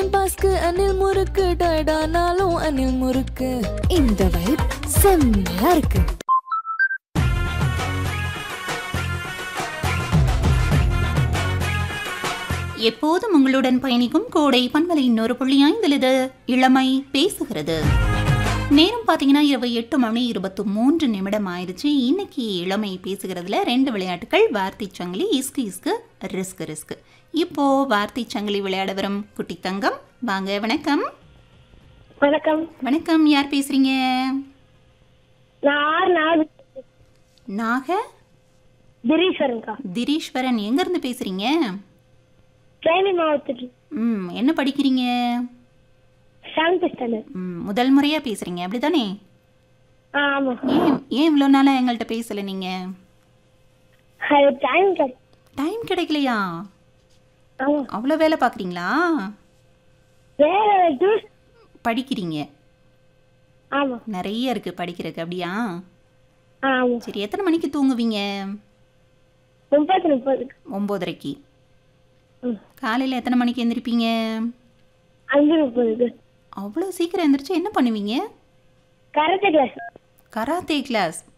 time பாஸ்க்கு அனில் முறுக்கு டயர்டானாலும் அனில் முறுக்கு இந்த வைப் செம்மையா இருக்கு எப்போதும் உங்களுடன் பயணிக்கும் கோடை பண்பலை இன்னொரு புள்ளி ஐந்தில் இளமை பேசுகிறது நேரம் பார்த்தீங்கன்னா இரவு எட்டு மணி இருபத்தி மூன்று நிமிடம் ஆயிடுச்சு இன்னைக்கு இளமை பேசுகிறதுல ரெண்டு விளையாட்டுகள் வார்த்தை சங்கிலி இஸ்கு இஸ்கு ரிஸ்க் ரிஸ்க் இப்போ வார்த்தை சங்கிலி விளையாட வரும் குட்டி தங்கம் வாங்க வணக்கம் வணக்கம் வணக்கம் யார் பேசுறீங்க நான் ஆறு நாள் நாக திரீஸ்வரன்க்கா திரீஸ்வரன் எங்கேருந்து பேசுறீங்க தேனி மாவட்டத்தில் ம் என்ன படிக்கிறீங்க செவன்த் ஸ்டாண்டர்ட் ம் முதல் முறையாக பேசுகிறீங்க அப்படிதானே ஆ ஆமாம் ஏன் ஏன் இவ்வளோ நாளாக எங்கள்கிட்ட பேசலை நீங்கள் அது டைம் கிடை டைம் கிடைக்கலையா ஆமாம் அவ்வளோ வேலை பார்க்குறீங்களா வேற ஜூஸ் படிக்கிறீங்க ஆமாம் நிறைய இருக்குது படிக்கிறதுக்கு அப்படியா ஆ ஆமாம் சரி எத்தனை மணிக்கு தூங்குவீங்க முப்பது முப்பதுக்கு ஒம்போதரைக்கு ம் காலையில் எத்தனை மணிக்கு எந்திரிப்பீங்க அஞ்சு முப்பதுக்கு அவ்வளோ சீக்கிரம் எந்திரிச்சு என்ன பண்ணுவீங்க கராத்தே கிளாஸ் கராத்தே கிளாஸ்